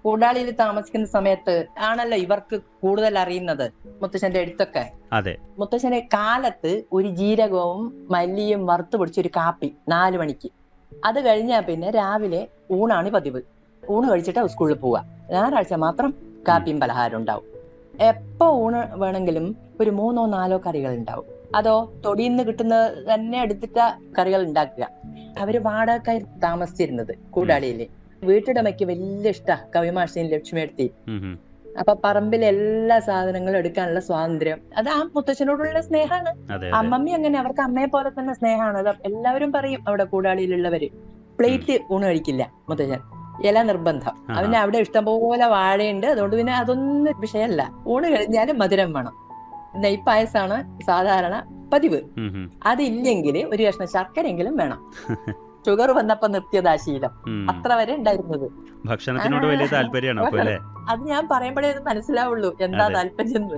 കൂടാളിയിൽ താമസിക്കുന്ന സമയത്ത് ആണല്ലോ ഇവർക്ക് കൂടുതൽ അറിയുന്നത് മുത്തശ്ശന്റെ എഴുത്തൊക്കെ അതെ മുത്തശ്ശന്റെ കാലത്ത് ഒരു ജീരകവും മല്ലിയും വറുത്ത് പൊടിച്ചൊരു കാപ്പി നാല് മണിക്ക് അത് കഴിഞ്ഞാൽ പിന്നെ രാവിലെ ഊണാണ് പതിവ് ഊണ് കഴിച്ചിട്ട് സ്കൂളിൽ പോവുക ഞായറാഴ്ച മാത്രം കാപ്പിയും പലഹാരം ഉണ്ടാവും എപ്പോ ഊണ് വേണമെങ്കിലും ഒരു മൂന്നോ നാലോ കറികൾ ഉണ്ടാവും അതോ തൊടിയിൽ നിന്ന് കിട്ടുന്ന തന്നെ എടുത്തിട്ട കറികൾ ഉണ്ടാക്കുക അവര് വാടകക്കാർ താമസിച്ചിരുന്നത് കൂടാളിയില് വീട്ടുടമയ്ക്ക് വലിയ ഇഷ്ട കവിമാഷിയും ലക്ഷ്മിയെടുത്തി ഉം, ഉം. അപ്പൊ പറമ്പിലെ എല്ലാ സാധനങ്ങളും എടുക്കാനുള്ള സ്വാതന്ത്ര്യം അത് ആ മുത്തച്ഛനോടുള്ള സ്നേഹമാണ് അതെ അതെ അമ്മമ്മി അങ്ങനെ അവർക്ക് അമ്മയെ പോലെ തന്നെ സ്നേഹമാണ് അത് എല്ലാവരും പറയും അവിടെ കൂടാളിയിലുള്ളവര് പ്ലേറ്റ് ഊണ് കഴിക്കില്ല മുത്തച്ഛൻ ഇല നിർബന്ധം ആഹാ. അവന് അവിടെ ഇഷ്ടംപോലെ വാഴയുണ്ട് അതുകൊണ്ട് പിന്നെ അതൊന്നും വിഷയമല്ല ഊണ് കഴിഞ്ഞാലും മധുരം വേണം നെയ്പായസാണ് സാധാരണ പതിവ് ഉം, ഉം. അതില്ലെങ്കിൽ ഒരു കഷ്ണം ശർക്കരയെങ്കിലും വേണം ഷുഗർ വന്നപ്പോ നിർത്തിയതാ ശീലം ഉം. അത്ര വരെ ഉണ്ടായിരുന്നത് ഭക്ഷണത്തിനോട് വലിയ താല്പര്യമാണ് അപ്പൊ അല്ലേ അത് ഞാൻ പറയുമ്പോഴേ ഇത് മനസ്സിലാവുള്ളൂ എന്താ അതെ. താല്പര്യം എന്ന്